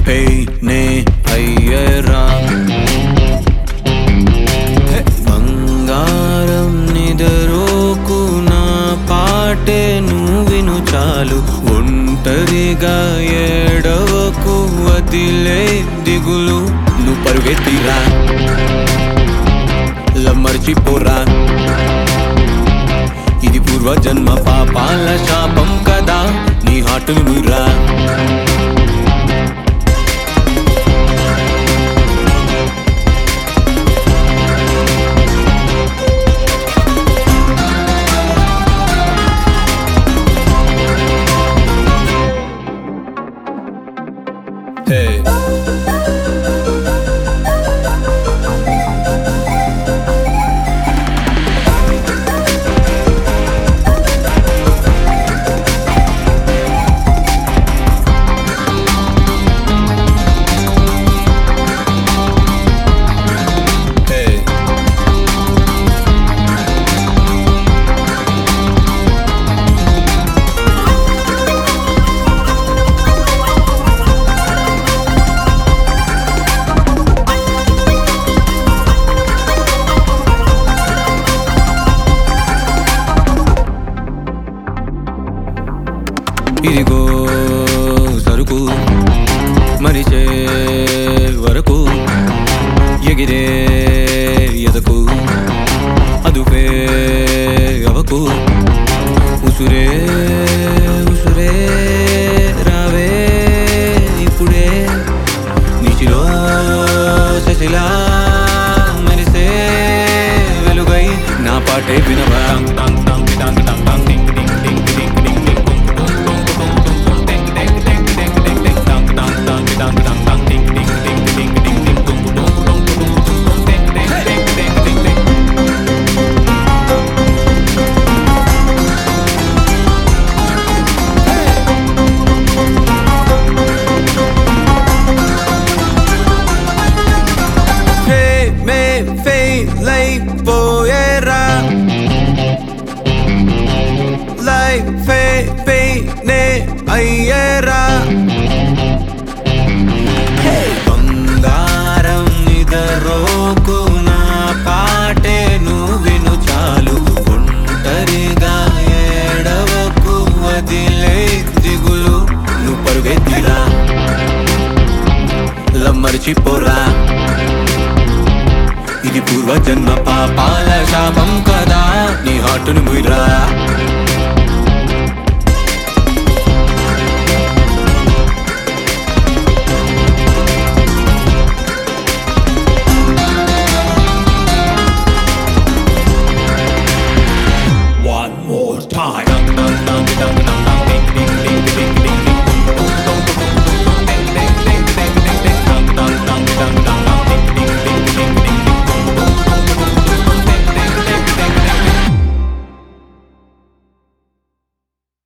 పెయినే అయ్యరా బంగారం నిదరోకు నా పాటే నువ్వు విను చాలు ఒంటరిగా ఏడవకు వదిలే దిగులు నువ్వు పరుగెత్తిరా లమ్మర్చిపోరా ఇది పూర్వజన్మ పాపాల శాపం కదా నీ హాటును నురా Hey. Hey. ఇదిగో సరుకు మరిచే వరకు ఎగిరే ఎదకు అదుపే అవకు ఉసురే ఉసురే రావే ఇప్పుడే నిచిలో శశిలా మరిసే వెలుగై నా పాటే వినవా టాంగ్ టాంగ్ టాంగ్ టాంగ్ టాంగ్ టింగ్ టింగ్ టింగ్ టింగ్ టింగ్ టింగ్ టింగ్ టింగ్ టింగ్ టింగ్ టింగ్ టింగ్ టింగ్ టింగ్ టింగ్ టాంగ్ టాంగ్ టాంగ్ టాంగ్ టాంగ్ టాంగ్ టింగ్ టింగ్ టింగ్ టింగ్ టింగ్ టింగ్ టింగ్ టింగ్ టింగ్ టింగ్ టింగ్ టింగ్ టింగ్ ప్రేమే ఫెయిల్ అయిపోయేరా లైఫే పెయినే అయ్యేరా బంగారం నిదరోకు నా పాటే నువ్వు విను చాలు ఒంటరిగా ఏడవకు వదిలే దిగులు నువ్వు పరుగెత్తిరా లమ్మరిచిపోరా ఇది పూర్వజన్మ పాపాల శాపం కదా నీ హాటును ముయిరా